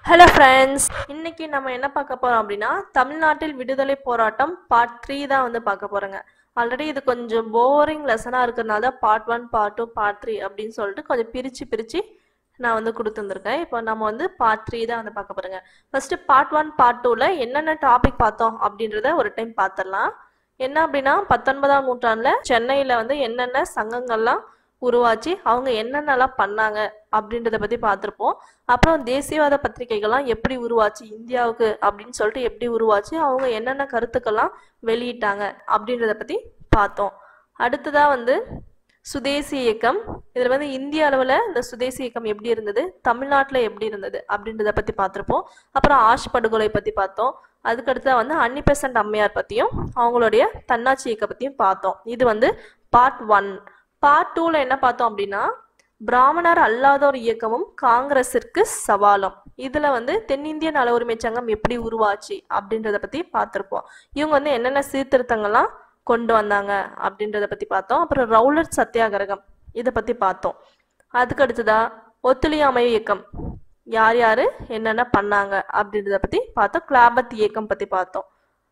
hello friends இன்னைக்கு நம்ம என்ன பார்க்க போறோம் அப்படின்னா தமிழ்நாட்டில் விடுதலை போராட்டம் பார்ட் த்ரீ தான் வந்து பார்க்க போறோங்க ஆல்ரெடி இது கொஞ்சம் போரிங் லெசனாக இருக்கிறதுனால தான் part one part two part three அப்படின்னு சொல்லிட்டு கொஞ்சம் பிரித்து பிரித்து நான் வந்து கொடுத்துருந்துருக்கேன் இப்போ நம்ம வந்து பார்ட் த்ரீ தான் வந்து பார்க்க போறோங்க ஃபர்ஸ்ட் பார்ட் ஒன் பார்ட் டூவில் என்னென்ன டாபிக் பார்த்தோம் அப்படின்றத ஒரு டைம் பார்த்துடலாம் என்ன அப்படின்னா பத்தொன்பதாம் நூற்றாண்டுல சென்னையில வந்து என்னென்ன சங்கங்கள்லாம் உருவாச்சு அவங்க என்னென்னலாம் பண்ணாங்க அப்படின்றத பத்தி பார்த்துருப்போம் அப்புறம் தேசியவாத பத்திரிகைகள்லாம் எப்படி உருவாச்சு இந்தியாவுக்கு அப்படின்னு சொல்லிட்டு எப்படி உருவாச்சு அவங்க என்னென்ன கருத்துக்கள்லாம் வெளியிட்டாங்க அப்படின்றத பத்தி பார்த்தோம் அடுத்ததா வந்து சுதேசி இயக்கம் இதுல வந்து இந்திய அளவுல இந்த சுதேசி இயக்கம் எப்படி இருந்தது தமிழ்நாட்டுல எப்படி இருந்தது அப்படின்றத பத்தி பார்த்திருப்போம் அப்புறம் ஆஷ் படுகொலை பத்தி பார்த்தோம் அதுக்கடுத்தா வந்து அன்னி பெசன்ட் அம்மையார் பத்தியும் அவங்களுடைய தன்னாட்சி இயக்க பத்தியும் பார்த்தோம் இது வந்து பார்ட் ஒன் பார்ட் டூல என்ன பார்த்தோம் அப்படின்னா பிராமணர் அல்லாதோர் இயக்கமும் காங்கிரஸிற்கு சவாலும் இதுல வந்து தென்னிந்திய நல உரிமை சங்கம் எப்படி உருவாச்சு அப்படின்றத பத்தி பார்த்திருப்போம் இவங்க வந்து என்னென்ன சீர்திருத்தங்கள்லாம் கொண்டு வந்தாங்க அப்படின்றத பத்தி பார்த்தோம் அப்புறம் ரவுலட் சத்தியாகிரகம் இதை பத்தி பார்த்தோம் அதுக்கு அடுத்ததா ஒத்துழையாமை இயக்கம் யார் யாரு என்னென்ன பண்ணாங்க அப்படின்றத பத்தி பார்த்தோம் கிளாபத் இயக்கம் பத்தி பார்த்தோம்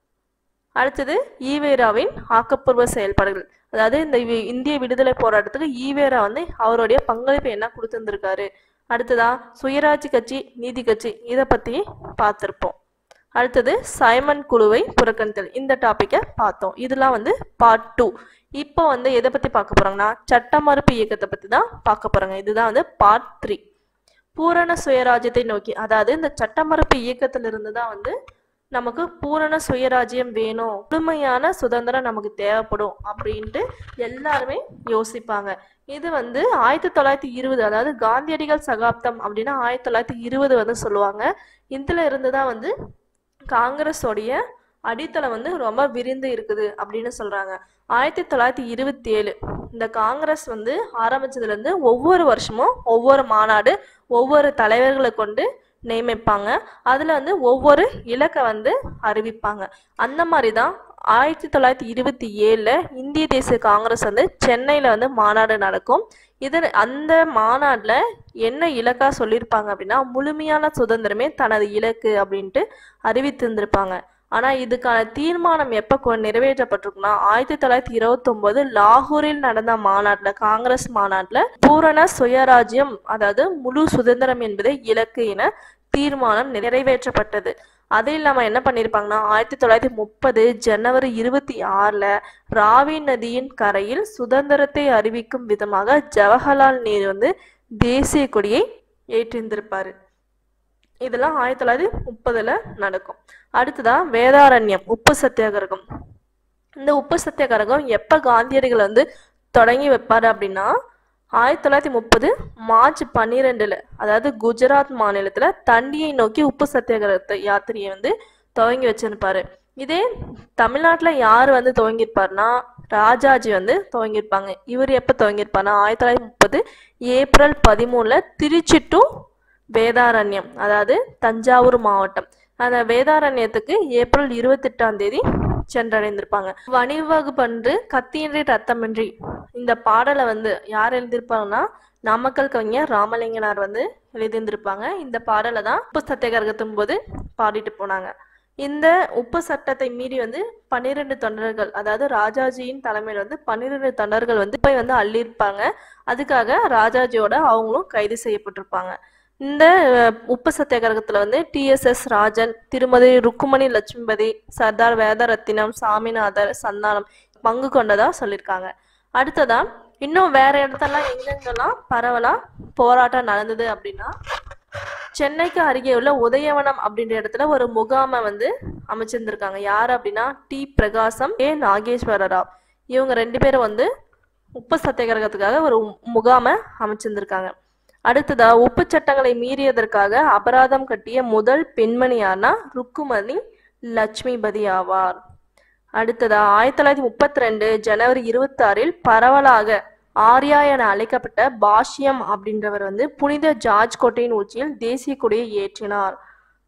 அடுத்தது ஈவேராவின் ஆக்கப்பூர்வ செயல்பாடுகள் அதாவது இந்த வி- இந்திய விடுதலை போராட்டத்துக்கு ஈவேரா வந்து அவருடைய பங்களிப்பு என்ன கொடுத்துருந்துருக்காரு அடுத்ததா சுயராட்சி கட்சி நீதி கட்சி இதை பத்தி பார்த்திருப்போம் அடுத்தது சைமன் குழுவை புறக்கணித்தல் இந்த டாபிக்கை பார்த்தோம் இதெல்லாம் வந்து பார்ட் டூ இப்போ வந்து எதை பத்தி பார்க்க போறாங்கன்னா சட்ட மறுப்பு இயக்கத்தை பத்தி தான் பார்க்க போறாங்க இதுதான் வந்து பார்ட் த்ரீ பூரண சுயராஜ்யத்தை நோக்கி அதாவது இந்த சட்ட மறுப்பு இயக்கத்திலிருந்து தான் வந்து நமக்கு பூரண சுயராஜ்யம் வேணும் முழுமையான சுதந்திரம் நமக்கு தேவைப்படும் அப்படின்ட்டு எல்லாருமே யோசிப்பாங்க இது வந்து ஆயிரத்தி தொள்ளாயிரத்தி இருபது அதாவது காந்தியடிகள் சகாப்தம் அப்படின்னா ஆயிரத்தி தொள்ளாயிரத்தி இருபது வந்து சொல்லுவாங்க இதுல இருந்து தான் வந்து காங்கிரஸோடைய அடித்தளம் வந்து ரொம்ப விரிந்து இருக்குது அப்படின்னு சொல்றாங்க ஆயிரத்தி தொள்ளாயிரத்தி இருபத்தி ஏழு இந்த காங்கிரஸ் வந்து ஆரம்பிச்சதுல இருந்து ஒவ்வொரு வருஷமும் ஒவ்வொரு மாநாடு ஒவ்வொரு தலைவர்களை கொண்டு நியமிப்பாங்க அதுல வந்து ஒவ்வொரு இலக்கை வந்து அறிவிப்பாங்க அந்த மாதிரி தான் ஆயிரத்தி தொள்ளாயிரத்தி இருபத்தி ஏழுல இந்திய தேசிய காங்கிரஸ் வந்து சென்னையில வந்து மாநாடு நடக்கும் இது அந்த மாநாடுல என்ன இலக்கா சொல்லியிருப்பாங்க அப்படின்னா முழுமையான சுதந்திரமே தனது இலக்கு அப்படின்ட்டு அறிவித்திருந்திருப்பாங்க ஆனா இதுக்கான தீர்மானம் எப்ப கொ- நிறைவேற்றப்பட்டிருக்குன்னா ஆயிரத்தி தொள்ளாயிரத்தி இருபத்தி ஒன்பது லாகூரில் நடந்த மாநாட்டுல காங்கிரஸ் மாநாட்டுல பூரண சுயராஜ்யம் அதாவது முழு சுதந்திரம் என்பதே இலக்கு என தீர்மானம் நிறைவேற்றப்பட்டது அது இல்லாம என்ன பண்ணிருப்பாங்கன்னா ஆயிரத்தி தொள்ளாயிரத்தி முப்பது ஜனவரி இருபத்தி ஆறுல ராவி நதியின் கரையில் சுதந்திரத்தை அறிவிக்கும் விதமாக ஜவஹர்லால் நேரு வந்து தேசிய கொடியை ஏற்றிருந்திருப்பாரு இதெல்லாம் ஆயிரத்தி தொள்ளாயிரத்தி முப்பதுல நடக்கும் அடுத்ததா வேதாரண்யம் உப்பு சத்தியாகிரகம் இந்த உப்பு சத்தியாகிரகம் எப்ப காந்தியடிகள் வந்து தொடங்கி வைப்பாரு அப்படின்னா ஆயிரத்தி தொள்ளாயிரத்தி முப்பது மார்ச் பன்னிரெண்டுல அதாவது குஜராத் மாநிலத்துல தண்டியை நோக்கி உப்பு சத்தியாகிரகத்தை யாத்திரையை வந்து துவங்கி வச்சிருப்பாரு இதே தமிழ்நாட்டுல யார் வந்து துவங்கியிருப்பாருன்னா ராஜாஜி வந்து துவங்கியிருப்பாங்க இவர் எப்ப துவங்கியிருப்பாருன்னா ஆயிரத்தி தொள்ளாயிரத்தி முப்பது ஏப்ரல் பதிமூணுல திருச்சி டு வேதாரண்யம் அதாவது தஞ்சாவூர் மாவட்டம் அந்த வேதாரண்யத்துக்கு ஏப்ரல் இருபத்தெட்டாம் தேதி சென்றடைந்திருப்பாங்க வணிவகுப்பன்று கத்தியின்றி ரத்தமின்றி இந்த பாடலை வந்து யார் எழுதியிருப்பாங்கன்னா நாமக்கல் கவிஞர் ராமலிங்கனார் வந்து எழுதியிருந்திருப்பாங்க இந்த பாடலை தான் உப்பு சத்தியாகிரகத்தின் போது பாடிட்டு போனாங்க இந்த உப்பு சட்டத்தை மீறி வந்து பன்னிரெண்டு தொண்டர்கள் அதாவது ராஜாஜியின் தலைமையில் வந்து பன்னிரெண்டு தொண்டர்கள் வந்து போய் வந்து அள்ளியிருப்பாங்க அதுக்காக ராஜாஜியோட அவங்களும் கைது செய்யப்பட்டிருப்பாங்க இந்த அஹ், உப்பு சத்தியாகிரகத்துல வந்து டிஎஸ்எஸ் ராஜன் திருமதி ருக்குமணி லட்சுமிபதி சர்தார் வேதரத்தினம் சாமிநாதர் சந்தானம் பங்கு கொண்டதா சொல்லியிருக்காங்க அடுத்ததா இன்னும் வேற இடத்தெல்லாம் எங்கெங்கெல்லாம் பரவலா போராட்டம் நடந்தது அப்படின்னா சென்னைக்கு அருகே உள்ள உதயவனம் அப்படின்ற இடத்துல ஒரு முகாமை வந்து அமைச்சிருந்திருக்காங்க யார் அப்படின்னா டி பிரகாசம் ஏ நாகேஸ்வர ராவ் இவங்க ரெண்டு பேரும் வந்து உப்பு சத்தியாகிரகத்துக்காக ஒரு முகாமை அமைச்சிருந்திருக்காங்க அடுத்ததா உப்பு சட்டங்களை மீறியதற்காக அபராதம் கட்டிய முதல் பெண்மணி யார்னா ருக்குமணி லட்சுமிபதி ஆவார் அடுத்ததா ஆயிரத்தி தொள்ளாயிரத்தி முப்பத்தி ரெண்டு ஜனவரி இருபத்தாறில் பரவலாக ஆர்யா என அழைக்கப்பட்ட பாஷ்யம் அப்படின்றவர் வந்து புனித ஜார்ஜ் கோட்டையின் உச்சியில் தேசிய கொடியை ஏற்றினார்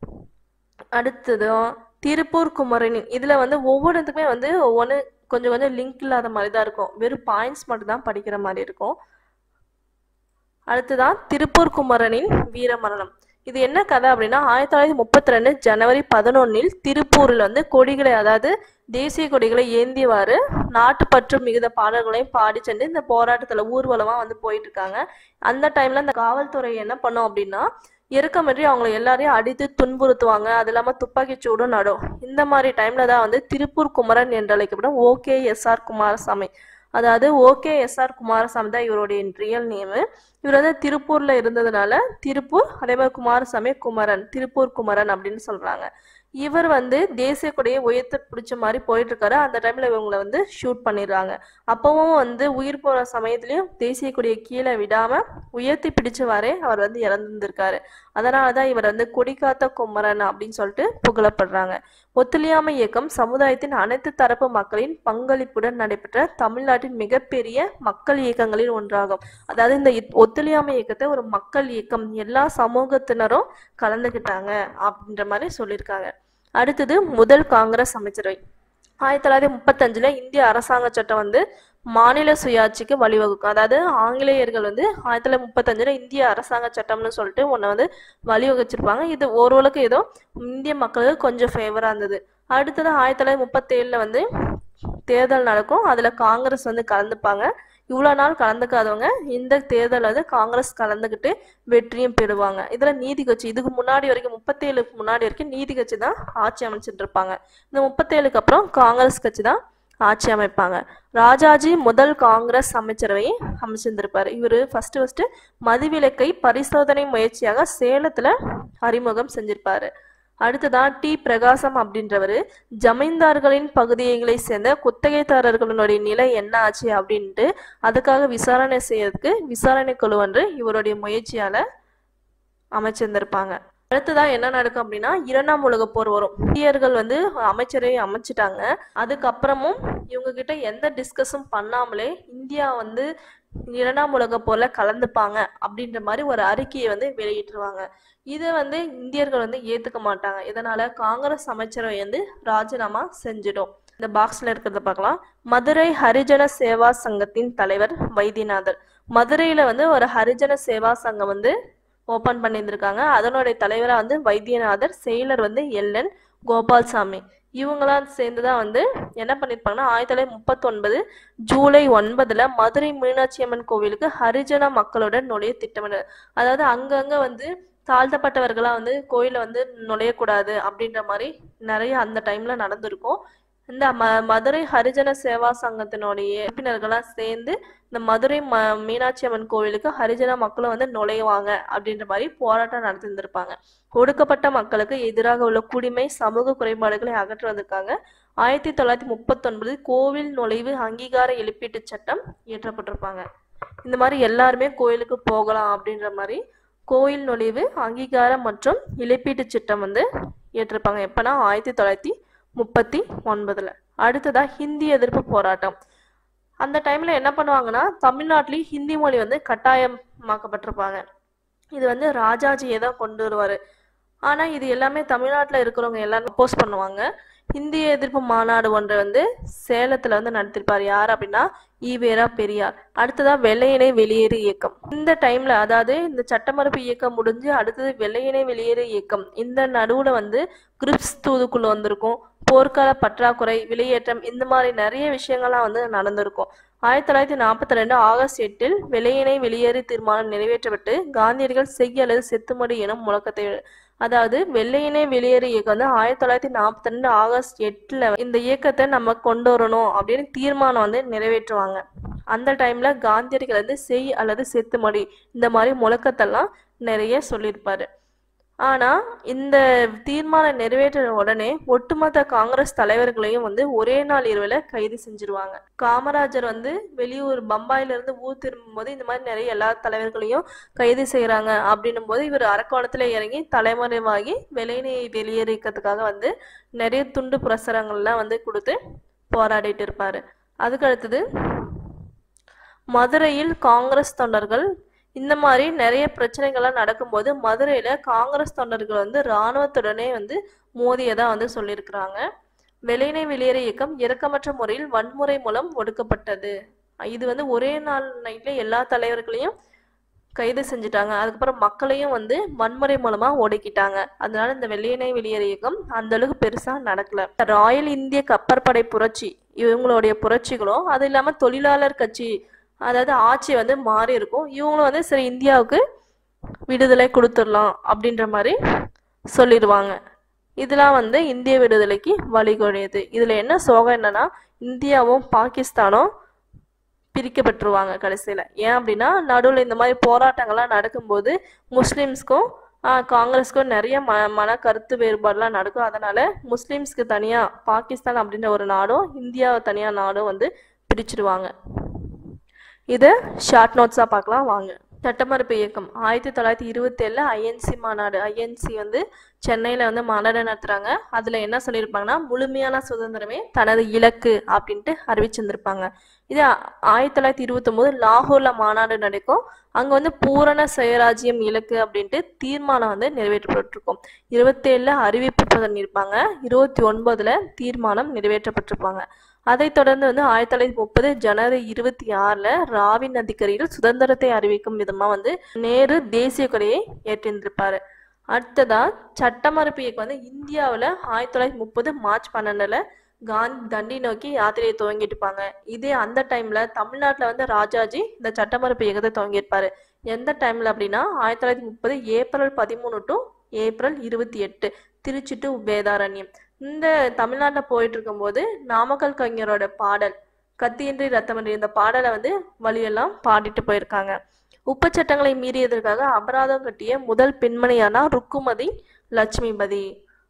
அடுத்தது திருப்பூர் குமரனின் இதுல வந்து ஒவ்வொன்றுத்துக்குமே வந்து ஒவ்வொன்று கொஞ்சம் கொஞ்சம் லிங்க் இல்லாத மாதிரி தான் இருக்கும் வெறும் பாயிண்ட்ஸ் மட்டும் தான் படிக்கிற மாதிரி இருக்கும் அடுத்ததான் திருப்பூர் குமரனின் வீரமரணம் இது என்ன கதை அப்படின்னா ஆயிரத்தி தொள்ளாயிரத்தி முப்பத்தி ரெண்டு ஜனவரி பதினொன்னில் திருப்பூரில் வந்து கொடிகளை அதாவது தேசிய கொடிகளை ஏந்தியவாறு நாட்டுப்பற்று மிகுந்த பாடல்களையும் பாடி சென்று இந்த போராட்டத்துல ஊர்வலமா வந்து போயிட்டு இருக்காங்க அந்த டைம்ல இந்த காவல்துறை என்ன பண்ணும் அப்படின்னா இறக்கமின்றி அவங்களை எல்லாரையும் அடித்து துன்புறுத்துவாங்க அது இல்லாம துப்பாக்கி சூடும் நடும் இந்த மாதிரி டைம்ல தான் வந்து திருப்பூர் குமரன் என்று அழைக்கப்படும் ஓகே எஸ் ஆர் குமாரசாமி அதாவது ஓகே எஸ் ஆர் குமாரசாமி தான் இவருடைய ரியல் நேமு இவர் வந்து திருப்பூர்ல இருந்ததுனால திருப்பூர் அதே மாதிரி குமாரசாமி குமரன் திருப்பூர் குமரன் அப்படின்னு சொல்றாங்க இவர் வந்து தேசிய கொடியை உயர்த்த பிடிச்ச மாதிரி போயிட்டு இருக்காரு அந்த டைம்ல இவங்களை வந்து ஷூட் பண்ணிடுறாங்க அப்பவும் வந்து உயிர் போற சமயத்திலயும் தேசிய கொடியை கீழே விடாம உயர்த்தி பிடிச்சவாறே அவர் வந்து இறந்திருந்திருக்காரு அதனாலதான் இவர் வந்து கொடிக்காத்த குமரன் அப்படின்னு சொல்லிட்டு புகழப்படுறாங்க ஒத்துழையாமை இயக்கம் சமுதாயத்தின் அனைத்து தரப்பு மக்களின் பங்களிப்புடன் நடைபெற்ற தமிழ்நாட்டின் மிகப்பெரிய மக்கள் இயக்கங்களில் ஒன்றாகும் அதாவது இந்த இத்- ஒத்துழையாமை இயக்கத்தை ஒரு மக்கள் இயக்கம் எல்லா சமூகத்தினரும் கலந்துக்கிட்டாங்க அப்படின்ற மாதிரி சொல்லியிருக்காங்க அடுத்தது முதல் காங்கிரஸ் அமைச்சரவை ஆயிரத்தி தொள்ளாயிரத்தி முப்பத்தஞ்சுல இந்திய அரசாங்க சட்டம் வந்து மாநில சுயாட்சிக்கு வழிவகுக்கும் அதாவது ஆங்கிலேயர்கள் வந்து ஆயிரத்தி தொள்ளாயிரத்தி முப்பத்தஞ்சுல இந்திய அரசாங்க சட்டம்னு சொல்லிட்டு ஒன்று வந்து வழிவகுச்சிருப்பாங்க இது ஓரளவுக்கு ஏதோ இந்திய மக்களுக்கு கொஞ்சம் ஃபேவரா இருந்தது அடுத்தது ஆயிரத்தி தொள்ளாயிரத்தி முப்பத்தேழுல வந்து தேர்தல் நடக்கும் அதுல காங்கிரஸ் வந்து கலந்துப்பாங்க இவ்வளோ நாள் கலந்துக்காதவங்க இந்த தேர்தல் வந்து காங்கிரஸ் கலந்துக்கிட்டு வெற்றியும் பெறுவாங்க இதுல நீதி கட்சி இதுக்கு முன்னாடி வரைக்கும் முப்பத்தேழுக்கு முன்னாடி வரைக்கும் நீதி கட்சி தான் ஆட்சி அமைச்சிட்டு இருப்பாங்க இந்த முப்பத்தேழுக்கு அப்புறம் காங்கிரஸ் கட்சி தான் ஆட்சி அமைப்பாங்க ராஜாஜி முதல் காங்கிரஸ் அமைச்சரவையை அமைச்சிருந்திருப்பாரு இவரு ஃபர்ஸ்ட் ஃபர்ஸ்ட் மதுவிலக்கை பரிசோதனை முயற்சியாக சேலத்துல அறிமுகம் செஞ்சிருப்பாரு அடுத்ததான் டி பிரகாசம் அப்படின்றவர் ஜமீன்தார்களின் பகுதிகளை சேர்ந்த குத்தகைதாரர்களுடைய நிலை என்ன ஆச்சு அப்படின்ட்டு அதுக்காக விசாரணை செய்யறதுக்கு விசாரணை குழு ஒன்று இவருடைய முயற்சியால அமைச்சிருந்திருப்பாங்க அடுத்ததான் என்ன நடக்கும் அப்படின்னா இரண்டாம் உலகப் போர் வரும் இந்தியர்கள் வந்து அமைச்சரை அமைச்சிட்டாங்க அதுக்கப்புறமும் இவங்க கிட்ட எந்த டிஸ்கஸும் பண்ணாமலே இந்தியா வந்து இரண்டாம் உலகப் போர்ல கலந்துப்பாங்க அப்படின்ற மாதிரி ஒரு அறிக்கையை வந்து வெளியிட்டுருவாங்க இதை வந்து இந்தியர்கள் வந்து ஏத்துக்க மாட்டாங்க இதனால காங்கிரஸ் அமைச்சரவை வந்து ராஜினாமா செஞ்சிடும் இந்த பாக்ஸ்ல இருக்கிறத பார்க்கலாம் மதுரை ஹரிஜன சேவா சங்கத்தின் தலைவர் வைத்தியநாதர் மதுரையில வந்து ஒரு ஹரிஜன சேவா சங்கம் வந்து ஓபன் பண்ணியிருந்திருக்காங்க அதனுடைய தலைவரா வந்து வைத்தியநாதர் செயலர் வந்து எல்என் கோபால்சாமி இவங்களாம் சேர்ந்து தான் வந்து என்ன பண்ணியிருப்பாங்கன்னா ஆயிரத்தி தொள்ளாயிரத்தி முப்பத்தொன்பது ஜூலை ஒன்பதுல மதுரை மீனாட்சி அம்மன் கோவிலுக்கு ஹரிஜன மக்களுடன் நுழைய திட்டமிட அதாவது அங்கங்க வந்து தாழ்த்தப்பட்டவர்களா வந்து கோயில வந்து நுழையக்கூடாது அப்படின்ற மாதிரி நிறைய அந்த டைம்ல நடந்திருக்கும் இந்த ம மதுரை ஹரிஜன சேவா சங்கத்தினுடைய உறுப்பினர்கள்லாம் சேர்ந்து இந்த மதுரை ம மீனாட்சி அம்மன் கோவிலுக்கு ஹரிஜன மக்களும் வந்து நுழைவாங்க அப்படின்ற மாதிரி போராட்டம் நடத்திருந்திருப்பாங்க ஒடுக்கப்பட்ட மக்களுக்கு எதிராக உள்ள குடிமை சமூக குறைபாடுகளை அகற்றுவதற்காக ஆயிரத்தி தொள்ளாயிரத்தி முப்பத்தொன்பது கோவில் நுழைவு அங்கீகார இழப்பீட்டு சட்டம் இயற்றப்பட்டிருப்பாங்க இந்த மாதிரி எல்லாருமே கோயிலுக்கு போகலாம் அப்படின்ற மாதிரி கோயில் நுழைவு அங்கீகாரம் மற்றும் இழப்பீட்டு சட்டம் வந்து ஏற்றிருப்பாங்க எப்பனா ஆயிரத்தி தொள்ளாயிரத்தி முப்பத்தி ஒன்பதுல அடுத்ததா ஹிந்தி எதிர்ப்பு போராட்டம் அந்த டைம்ல என்ன பண்ணுவாங்கன்னா தமிழ்நாட்டிலேயும் ஹிந்தி மொழி வந்து கட்டாயமாக்கப்பட்டிருப்பாங்க இது வந்து ராஜாஜியை தான் கொண்டு வருவாரு ஆனா இது எல்லாமே தமிழ்நாட்டுல இருக்கிறவங்க எல்லாரும் அப்போஸ் பண்ணுவாங்க இந்திய எதிர்ப்பு மாநாடு ஒன்றை வந்து சேலத்துல வந்து நடத்திருப்பார் யார் அப்படின்னா ஈவேரா பெரியார் அடுத்ததா வெள்ளையனே வெளியேறு இயக்கம் இந்த டைம்ல அதாவது இந்த சட்டமறுப்பு இயக்கம் முடிஞ்சு அடுத்தது வெள்ளையனே வெளியேறு இயக்கம் இந்த நடுவுல வந்து கிரிப்ஸ் தூதுக்குள்ள வந்திருக்கும் போர்க்கால பற்றாக்குறை வெளியேற்றம் இந்த மாதிரி நிறைய விஷயங்கள்லாம் வந்து நடந்திருக்கும் ஆயிரத்தி தொள்ளாயிரத்தி நாற்பத்தி ரெண்டு ஆகஸ்ட் எட்டில் வெள்ளையனை வெளியேறு தீர்மானம் நிறைவேற்றப்பட்டு காந்தியடிகள் செய் அல்லது செத்துமடி எனும் முழக்கத்தை அதாவது வெள்ளையனே வெளியேறு இயக்கம் வந்து ஆயிரத்தி தொள்ளாயிரத்தி நாற்பத்தி ரெண்டு ஆகஸ்ட் எட்டுல இந்த இயக்கத்தை நம்ம கொண்டு வரணும் அப்படின்னு தீர்மானம் வந்து நிறைவேற்றுவாங்க அந்த டைம்ல காந்தியடிகள் வந்து செய் அல்லது செத்துமடி இந்த மாதிரி முழக்கத்தெல்லாம் நிறைய சொல்லியிருப்பாரு ஆனா இந்த தீர்மானம் நிறைவேற்ற உடனே ஒட்டுமொத்த காங்கிரஸ் தலைவர்களையும் வந்து ஒரே நாள் இரவுல கைது செஞ்சிருவாங்க காமராஜர் வந்து வெளியூர் பம்பாயில இருந்து ஊர் திரும்பும் போது இந்த மாதிரி நிறைய எல்லா தலைவர்களையும் கைது செய்யறாங்க அப்படின்னும் போது இவர் அரக்கோணத்துல இறங்கி தலைமறைவாகி வெளியினை வெளியேறிக்கிறதுக்காக வந்து நிறைய துண்டு பிரசுரங்கள்லாம் வந்து கொடுத்து போராடிட்டு இருப்பாரு அதுக்கு அடுத்தது மதுரையில் காங்கிரஸ் தொண்டர்கள் இந்த மாதிரி நிறைய பிரச்சனைகள்லாம் நடக்கும்போது மதுரையில காங்கிரஸ் தொண்டர்கள் வந்து இராணுவத்துடனே வந்து மோதியதா வந்து சொல்லியிருக்கிறாங்க வெளியினை வெளியேற இயக்கம் இரக்கமற்ற முறையில் வன்முறை மூலம் ஒடுக்கப்பட்டது இது வந்து ஒரே நாள் நைட்ல எல்லா தலைவர்களையும் கைது செஞ்சுட்டாங்க அதுக்கப்புறம் மக்களையும் வந்து வன்முறை மூலமா ஒடுக்கிட்டாங்க அதனால இந்த வெள்ளையனை வெளியேறு இயக்கம் அந்த அளவுக்கு பெருசா நடக்கல ராயல் இந்திய கப்பற்படை புரட்சி இவங்களுடைய புரட்சிகளும் அது இல்லாம தொழிலாளர் கட்சி அதாவது ஆட்சி வந்து மாறி இருக்கும் இவங்களும் வந்து சரி இந்தியாவுக்கு விடுதலை கொடுத்துடலாம் அப்படின்ற மாதிரி சொல்லிடுவாங்க இதெல்லாம் வந்து இந்திய விடுதலைக்கு வழிகொழியுது இதுல என்ன சோகம் என்னன்னா இந்தியாவும் பாகிஸ்தானும் பிரிக்கப்பட்டுருவாங்க கடைசியில் ஏன் அப்படின்னா நடுவில் இந்த மாதிரி போராட்டங்கள்லாம் நடக்கும்போது முஸ்லீம்ஸ்க்கும் ஆஹ், காங்கிரஸ்க்கும் நிறைய ம மன கருத்து வேறுபாடுலாம் நடக்கும் அதனால முஸ்லீம்ஸ்க்கு தனியாக பாகிஸ்தான் அப்படின்ற ஒரு நாடும் இந்தியாவை தனியாக நாடும் வந்து பிரிச்சிடுவாங்க இதை ஷார்ட் நோட்ஸாக பார்க்கலாம் வாங்க சட்டமறுப்பு இயக்கம் ஆயிரத்தி தொள்ளாயிரத்தி இருபத்தி ஏழில் ஐஎன்சி மாநாடு ஐஎன்சி வந்து சென்னையில் வந்து மாநாடு நடத்துகிறாங்க அதில் என்ன சொல்லியிருப்பாங்கன்னா முழுமையான சுதந்திரமே தனது இலக்கு அப்படின்ட்டு அறிவிச்சிருந்திருப்பாங்க இது ஆ- ஆயிரத்தி தொள்ளாயிரத்தி இருபத்தொம்போது லாகூரில் மாநாடு நடக்கும் அங்கே வந்து பூரண சுயராஜ்யம் இலக்கு அப்படின்ட்டு தீர்மானம் வந்து நிறைவேற்றப்பட்டிருக்கும் இருபத்தேழில் அறிவிப்பு பண்ணியிருப்பாங்க இருபத்தி ஒன்பதுல தீர்மானம் நிறைவேற்றப்பட்டிருப்பாங்க அதைத் தொடர்ந்து வந்து ஆயிரத்தி தொள்ளாயிரத்தி முப்பது ஜனவரி இருபத்தி ஆறில் ராவி நதிக்கரையில் சுதந்திரத்தை அறிவிக்கும் விதமாக வந்து நேரு தேசிய கொடியை ஏற்றிருந்திருப்பாரு அடுத்ததா சட்டமறுப்பு இயக்கம் வந்து இந்தியாவில் ஆயிரத்தி தொள்ளாயிரத்தி முப்பது மார்ச் பன்னெண்டுல காந்தி தண்டி நோக்கி யாத்திரையை துவங்கிட்டுப்பாங்க இதே அந்த டைம்ல தமிழ்நாட்டில் வந்து ராஜாஜி இந்த சட்டமறுப்பு இயக்கத்தை துவங்கியிருப்பாரு எந்த டைம்ல அப்படின்னா ஆயிரத்தி தொள்ளாயிரத்தி முப்பது ஏப்ரல் பதிமூணு டு ஏப்ரல் இருபத்தி எட்டு திருச்சி டு வேதாரண்யம் இந்த தமிழ்நாட்டில் போயிட்டு இருக்கும்போது நாமக்கல் கவிஞரோட பாடல் கத்தியின்றி ரத்தமின்றி இந்த பாடலை வந்து வழியெல்லாம் பாடிட்டு போயிருக்காங்க உப்பு சட்டங்களை மீறியதற்காக அபராதம் கட்டிய முதல் பெண்மணியானா ருக்குமதி லட்சுமிபதி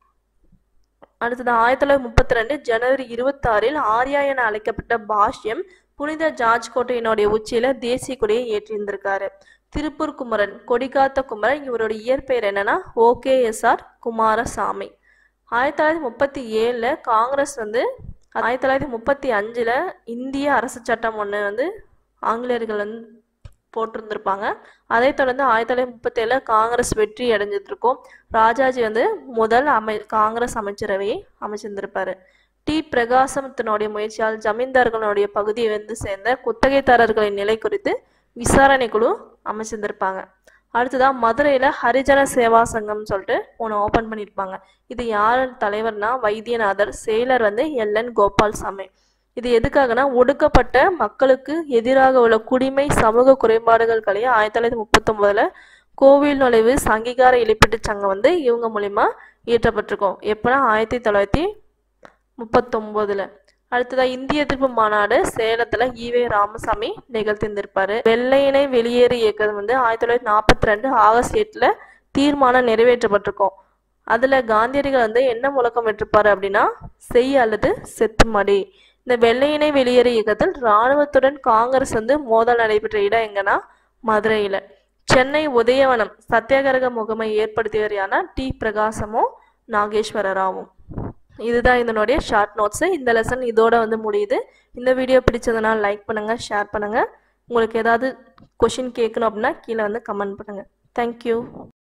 அடுத்தது ஆயிரத்தி தொள்ளாயிரத்தி முப்பத்தி ரெண்டு ஜனவரி இருபத்தாறில் ஆர்யா என அழைக்கப்பட்ட பாஷ்யம் புனித ஜார்ஜ் கோட்டையினுடைய உச்சியில தேசிய கொடியை ஏற்றியிருந்திருக்காரு திருப்பூர் குமரன் கொடிகாத்த குமரன் இவரோட இயற்பெயர் என்னன்னா ஓகேஎஸ்ஆர் குமாரசாமி ஆயிரத்தி தொள்ளாயிரத்தி முப்பத்தி ஏழுல காங்கிரஸ் வந்து ஆயிரத்தி தொள்ளாயிரத்தி முப்பத்தி அஞ்சுல இந்திய அரசு சட்டம் ஒன்று வந்து ஆங்கிலேயர்கள் வந்து போட்டிருந்திருப்பாங்க அதைத் தொடர்ந்து ஆயிரத்தி தொள்ளாயிரத்தி முப்பத்தி ஏழுல காங்கிரஸ் வெற்றி அடைஞ்சிட்டு இருக்கும் ராஜாஜி வந்து முதல் அமை காங்கிரஸ் அமைச்சரவையை அமைச்சிருந்திருப்பாரு டி பிரகாசத்தினுடைய முயற்சியால் ஜமீன்தார்களுடைய பகுதியை வந்து சேர்ந்த குத்தகைதாரர்களின் நிலை குறித்து விசாரணை குழு அமைச்சிருந்திருப்பாங்க அடுத்ததா மதுரையில ஹரிஜன சேவா சங்கம் சொல்லிட்டு ஒன்று ஓபன் பண்ணியிருப்பாங்க இது யார் தலைவர்னா வைத்தியநாதர் செயலர் வந்து எல் என் கோபால்சாமி இது எதுக்காகனா ஒடுக்கப்பட்ட மக்களுக்கு எதிராக உள்ள குடிமை சமூக குறைபாடுகள் களைய ஆயிரத்தி தொள்ளாயிரத்தி முப்பத்தொன்பதுல கோவில் நுழைவு அங்கீகார இழப்பீட்டுச் சங்கம் வந்து இவங்க மூலியமா இயற்றப்பட்டிருக்கும் எப்போனா ஆயிரத்தி தொள்ளாயிரத்தி முப்பத்தொம்போதுல அடுத்ததா இந்திய எதிர்ப்பு மாநாடு சேலத்துல ஈவே ராமசாமி நிகழ்த்தியிருந்திருப்பாரு வெள்ளையனை வெளியேறு இயக்கம் வந்து ஆயிரத்தி தொள்ளாயிரத்தி நாற்பத்தி ரெண்டு ஆகஸ்ட் எட்டுல தீர்மானம் நிறைவேற்றப்பட்டிருக்கும் அதுல காந்தியடிகள் வந்து என்ன முழக்கம் விட்டிருப்பாரு அப்படின்னா செய் அல்லது செத்து மடி இந்த வெள்ளையனை வெளியேறு இயக்கத்தில் இராணுவத்துடன் காங்கிரஸ் வந்து மோதல் நடைபெற்ற இடம் எங்கன்னா மதுரையில சென்னை உதயவனம் சத்தியாகிரக முகமை ஏற்படுத்தியவர் யாருன்னா டி பிரகாசமும் நாகேஸ்வர ராவும் இதுதான் இதனுடைய ஷார்ட் நோட்ஸ் இந்த லெசன் இதோட வந்து முடியுது இந்த வீடியோ பிடிச்சதுன்னா லைக் பண்ணுங்க ஷேர் பண்ணுங்க உங்களுக்கு ஏதாவது கொஷின் கேட்கணும் அப்படின்னா கீழே வந்து கமெண்ட் பண்ணுங்க தேங்க்யூ